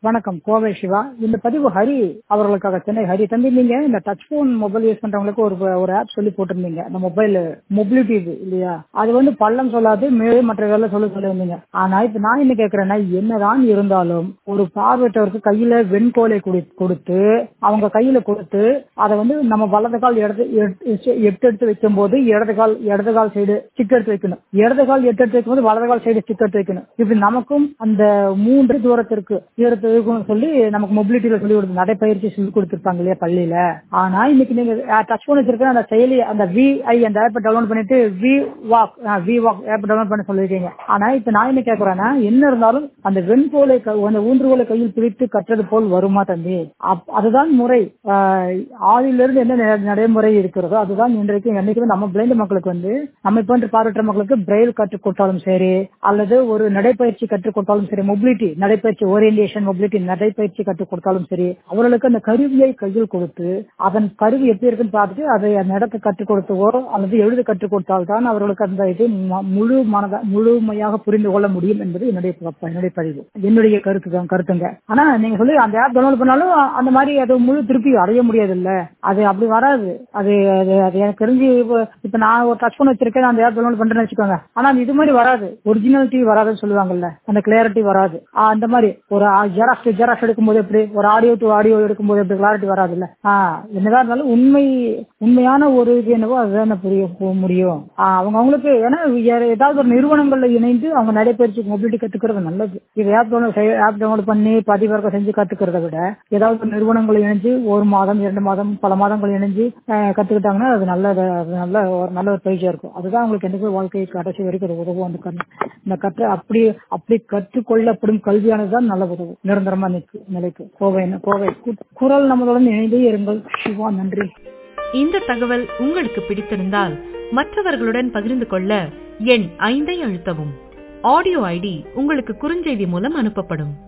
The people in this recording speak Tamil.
வணக்கம் கோவை சிவா இந்த பதிவு ஹரி அவர்களுக்காக சென்னை ஹரி தம்பி நீங்க இந்த டச் போன் மொபைல் யூஸ் பண்றவங்களுக்கு ஒரு ஒரு ஆப் சொல்லி போட்டிருந்தீங்க அந்த மொபைல் மொபிலிட்டி இது இல்லையா அது வந்து பள்ளம் சொல்லாது மேலே மற்றவர்கள் சொல்ல சொல்லியிருந்தீங்க ஆனா இப்ப நான் என்ன கேக்குறேன்னா என்னதான் இருந்தாலும் ஒரு பார்வையற்றவருக்கு கையில வெண்கோலை குடி- கொடுத்து அவங்க கையில கொடுத்து அதை வந்து நம்ம வலது கால் இடது எட்டு எட்டு எடுத்து வைக்கும் போது இடது கால் இடது கால் சைடு ஸ்டிக் எடுத்து வைக்கணும் இடது கால் எட்டு எடுத்து வைக்கும் போது வலது கால் சைடு ஸ்டிக் எடுத்து வைக்கணும் இப்படி நமக்கும் அந்த மூன்று தூரத்திற்கு தூரத்து இருக்கும்னு சொல்லி நமக்கு மொபிலிட்டியில சொல்லி கொடுத்து நடைப்பயிற்சி சொல்லி கொடுத்துருப்பாங்க இல்லையா பள்ளியில ஆனா இன்னைக்கு நீங்க டச் போன் வச்சிருக்க அந்த செயலி அந்த விஐ அந்த ஆப்பை டவுன்லோட் பண்ணிட்டு we walk we walk app download பண்ண சொல்லிருக்கீங்க ஆனா இப்ப நான் என்ன கேக்குறேன்னா என்ன இருந்தாலும் அந்த வெண்போலை க- அந்த ஊன்றுகோலை கையில் பிடித்து கற்றது போல் வருமா தம்பி அப்- அதுதான் முறை ஆஹ் ஆதியிலிருந்து என்ன நட- நடைமுறை இருக்கிறதோ அதுதான் இன்றைக்கு என்னைக்குமே நம்ம பிளைண்ட் மக்களுக்கு வந்து நம்ம போன்ற பார்வையற்ற மக்களுக்கு பிரெயில் கற்றுக் கொடுத்தாலும் சரி அல்லது ஒரு நடைப்பயிற்சி கற்றுக் கொடுத்தாலும் சரி மொபிலிட்டி நடைப்பயிற்சி ஓரியன்டேஷன் மொபிலிட்டி நடைப்பயிற்சி கற்றுக் கொடுத்தாலும் சரி அவர்களுக்கு அந்த கருவியை கையில் கொடுத்து அதன் கருவி எப்படி இருக்குன்னு பார்த்துட்டு அதை அந்த இடத்தை கற்றுக் கொடுத்தவோ அல்லது எழுத கற்றுக் கொடுத்தால்தான் அவர்களுக்கு அந்த இது ம- முழு மனத முழுமையாக புரிந்து கொள்ள முடியும் என்பது என்னுடைய ப- என்னுடைய பதிவு என்னுடைய கருத்து தான் கருத்துங்க ஆனா நீங்க சொல்லி அந்த ஆப் டவுன்லோட் பண்ணாலும் அந்த மாதிரி அது முழு திருப்பி அடைய முடியாது இல்ல அது அப்படி வராது அது அது அது எனக்கு தெரிஞ்சு இப்ப இப்ப நான் ஒரு டச் பண்ண வச்சிருக்கேன் அந்த ஆப் டவுன்லோட் பண்றேன்னு வச்சுக்கோங்க ஆனா அது இது மாதிரி வராது ஒரிஜினாலிட்டி வராதுன்னு சொல்லுவாங்கல்ல அந்த கிளியாரிட்டி வராது ஆஹ் அந்த மாதிரி ஒரு ஜெராக்ஸ் ஜெராக்ஸ் எடுக்கும்போது எப்படி ஒரு ஆடியோ டு ஆடியோ எடுக்கும்போது எப்படி கிளாரிட்டி வராதுல்ல ஆஹ் என்னதான் இருந்தாலும் உண்மை உண்மையான ஒரு இது என்னவோ அதுதான் புரிய போ முடியும் ஆஹ் அவங்க அவங்களுக்கு ஏன்னா வேற ஏதாவது ஒரு நிறுவனங்கள்ல இணைந்து அவங்க நடைபயிற்சி மொபிலிட்டி கத்துக்கிறது நல்லது இது ஆப் டவுன்லோட் ஆப் டவுன்லோட் பண்ணி பதிவிறக்கம் செஞ்சு கத்துக்கிறத விட ஏதாவது ஒரு நிறுவனங்கள் இணைஞ்சு ஒரு மாதம் இரண்டு மாதம் பல மாதங்கள் இணைஞ்சு ஆஹ் கத்துக்கிட்டாங்கன்னா அது நல்ல அது நல்ல ஒரு நல்ல ஒரு பயிற்சியா இருக்கும் அதுதான் அவங்களுக்கு எனக்கு வாழ்க்கை கடைசி வரைக்கும் அது உதவும் அந்த கண் இந்த கற்ற அப்படி அப்படி கற்றுக்கொள்ளப்படும் கல்வியானதுதான் நல்ல உதவும் நிரந்தரமா நிற்கு நிலைக்கு கோவை கோவை கு- குரல் நம்மளுடன் இணைந்தே இருங்கள் சிவா நன்றி இந்த தகவல் உங்களுக்கு பிடித்திருந்தால் மற்றவர்களுடன் பகிர்ந்து கொள்ள எண் ஐந்தை அழுத்தவும் ஆடியோ ஐடி உங்களுக்கு குறுஞ்செய்தி மூலம் அனுப்பப்படும்